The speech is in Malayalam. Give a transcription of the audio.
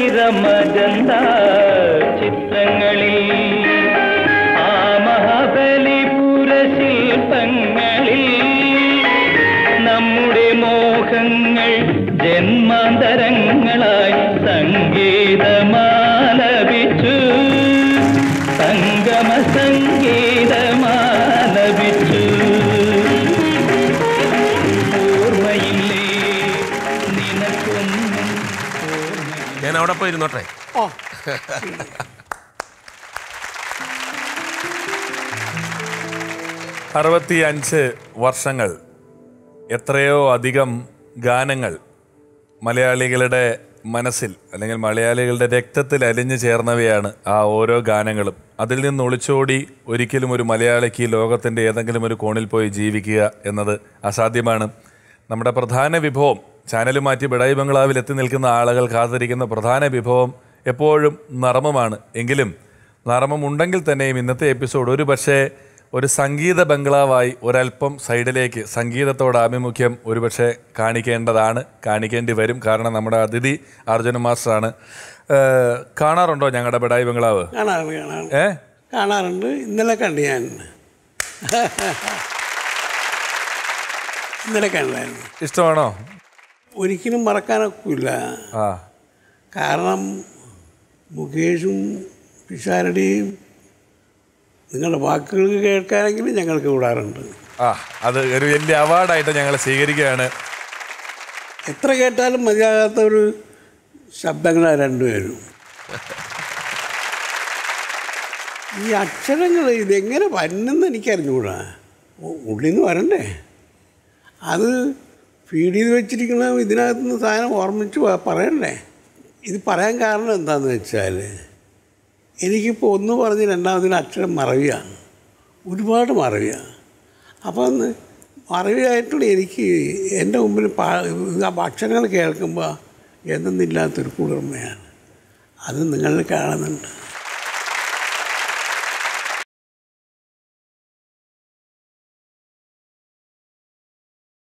നിറമജന്ത ചിത്രങ്ങളിൽ ആ മഹാബലിപുര ശില്പങ്ങളിൽ നമ്മുടെ മോഹങ്ങൾ ജന്മാന്തരങ്ങളായി സംഗീതമാലപിച്ചു സംഗമ സംഗീതമാലപിച്ചു ഓർമ്മയില്ലേ നിനക്കൊന്നും ഓർമ്മയില്ല ഞാൻ അവിടെ പോയി ഇരുന്നോട്ടെ ഓ അറുപത്തി അഞ്ച് വർഷങ്ങൾ എത്രയോ അധികം ഗാനങ്ങൾ മലയാളികളുടെ മനസ്സിൽ അല്ലെങ്കിൽ മലയാളികളുടെ രക്തത്തിൽ അലിഞ്ഞു ചേർന്നവയാണ് ആ ഓരോ ഗാനങ്ങളും അതിൽ നിന്ന് ഒളിച്ചോടി ഒരിക്കലും ഒരു മലയാളിക്ക് ഈ ലോകത്തിൻ്റെ ഏതെങ്കിലും ഒരു കോണിൽ പോയി ജീവിക്കുക എന്നത് അസാധ്യമാണ് നമ്മുടെ പ്രധാന വിഭവം ചാനൽ മാറ്റി ബിടായി ബംഗ്ലാവിൽ എത്തി നിൽക്കുന്ന ആളുകൾ കാത്തിരിക്കുന്ന പ്രധാന വിഭവം എപ്പോഴും നർമ്മമാണ് എങ്കിലും നർമ്മം ഉണ്ടെങ്കിൽ തന്നെയും ഇന്നത്തെ എപ്പിസോഡ് ഒരു പക്ഷേ ഒരു സംഗീത ബംഗ്ലാവായി ഒരല്പം സൈഡിലേക്ക് സംഗീതത്തോട് ആഭിമുഖ്യം ഒരുപക്ഷെ കാണിക്കേണ്ടതാണ് കാണിക്കേണ്ടി വരും കാരണം നമ്മുടെ അതിഥി അർജുന മാസ്റ്ററാണ് ഏഹ്, കാണാറുണ്ടോ ഞങ്ങളുടെ ബിടായി ബംഗ്ലാവ് കാണാറുണ്ട് കാണാറുണ്ട് ഏ കാണാറുണ്ട് ഇന്നലെ കണ്ടു ഞാൻ ഇന്നലെ കണ്ടായിരുന്നു ഇഷ്ടമാണോ ഒരിക്കലും മറക്കാനൊക്കില്ല ആ കാരണം മുകേഷും പിഷാരടിയും നിങ്ങളുടെ വാക്കുകൾ കേൾക്കാനെങ്കിലും ഞങ്ങൾക്ക് കൂടാറുണ്ട് ആ അത് ഒരു വലിയ അവാർഡായിട്ട് ഞങ്ങൾ സ്വീകരിക്കുകയാണ് എത്ര കേട്ടാലും മതിയാകാത്ത ഒരു ശബ്ദങ്ങളാണ് രണ്ടുപേരും ഈ അക്ഷരങ്ങൾ ഇതെങ്ങനെ വരുന്നെന്ന് എനിക്കറിഞ്ഞുകൂടാ ഉ- ഉള്ളിൽ നിന്ന് വരണ്ടേ അത് ഫീഡ് ചെയ്ത് വെച്ചിരിക്കുന്ന ഇതിനകത്ത് നിന്ന് സാധനം ഓർമ്മിച്ച് പ- പറയണ്ടേ ഇത് പറയാൻ കാരണം എന്താണെന്ന് വെച്ചാൽ എനിക്കിപ്പോൾ ഒന്ന് പറഞ്ഞ് രണ്ടാമതിന് അക്ഷരം മറവിയാണ് ഒരുപാട് മറവിയാണ് അപ്പം അന്ന് മറവിയായിട്ടുള്ള എനിക്ക് എൻ്റെ മുമ്പിൽ പാ ആ അക്ഷരങ്ങൾ കേൾക്കുമ്പോൾ എന്തെന്നില്ലാത്തൊരു കുളിർമയാണ് അത് നിങ്ങൾ കാണുന്നുണ്ട്